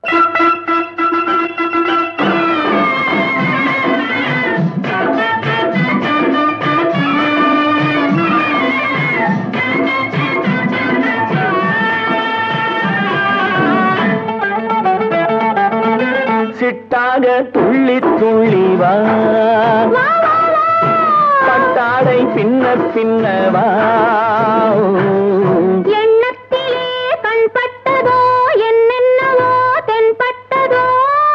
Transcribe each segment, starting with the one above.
சிட்டாக துள்ளி துள்ளி வா பட்டாடை பின்ன பின்னவா எண்ணத்திலே கண்பட்டதோ என்னென்னவோ தென்பட்டதோ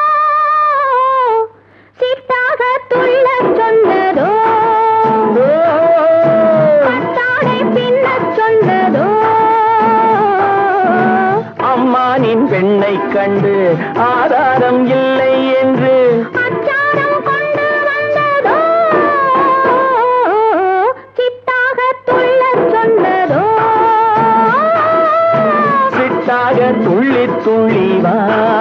சிட்டாக துள்ளச் சொன்னதோ பட்டாடை பின்னச் சொன்னதோ அம்மானின் பெண்ணை கண்டு ஆதாரம் இல்லை என்று அச்சாரம் கொண்டு வந்ததோ சிட்டாக துள்ளச் சொன்னதோ சிட்டாக துள்ளி துள்ளி வா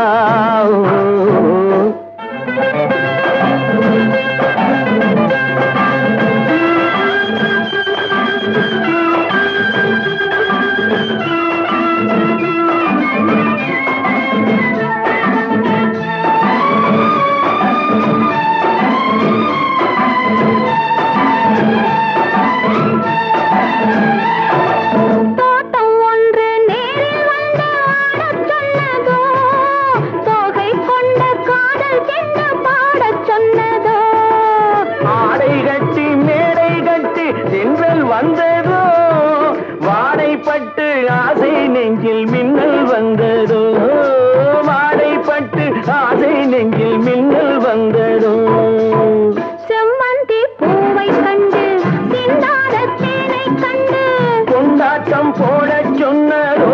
தோட்டம் ஒன்று நேரில் வந்து ஆடச் சொன்னதோ தோகை கொண்ட காதல் சென்று பாடச் சொன்னதோ ஆடை கட்டி மேடை கட்டி தென்றல் வந்ததோ வாடைப்பட்டு ஆசை நெஞ்சில் மின்னல் வந்ததோ வாடைப்பட்டு ஆசை நெஞ்சில் மின்னல் வந்ததோ செம்மந்தி பூவை கண்டு சிந்தாத தேனை கண்டு கொண்டாட்டம் போடச் சொன்னதோ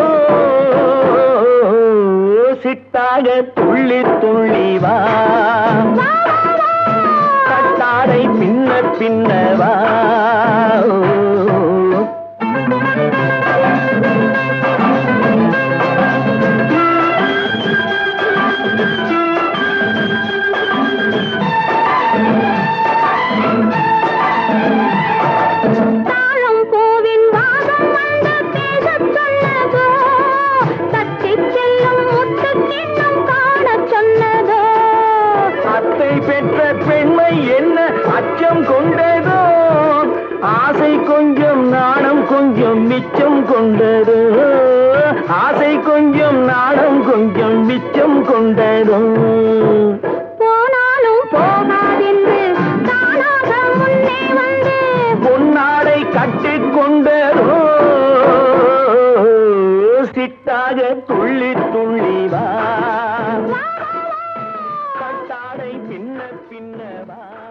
சிட்டாக துள்ளி துள்ளி வா வா, வா, வா. கட்டாடை பின்ன பின்னவா தாழம் பூவின் வாசம் வந்து பேசச் சொன்னதோ தட்டிச் செல்லும் முத்து கிண்ணம் காணச் சொன்னதோ அத்தை பெற்ற பெண்மை என்ன அச்சம் கொண்டதோ ஆசை கொஞ்சம் நாணம் கொஞ்சம் மிச்சம் கொண்டதோ ஆசை கொஞ்சம் நாணம் கொஞ்சம் மிச்சம் கொண்டதோ போனாலும் போகாதென்று தானாக முன்னே வந்து பொன்னாடை கட்டிக் கொண்டதோ சிட்டாக துள்ளி துள்ளி வா கட்டாடை பின்ன பின்னவா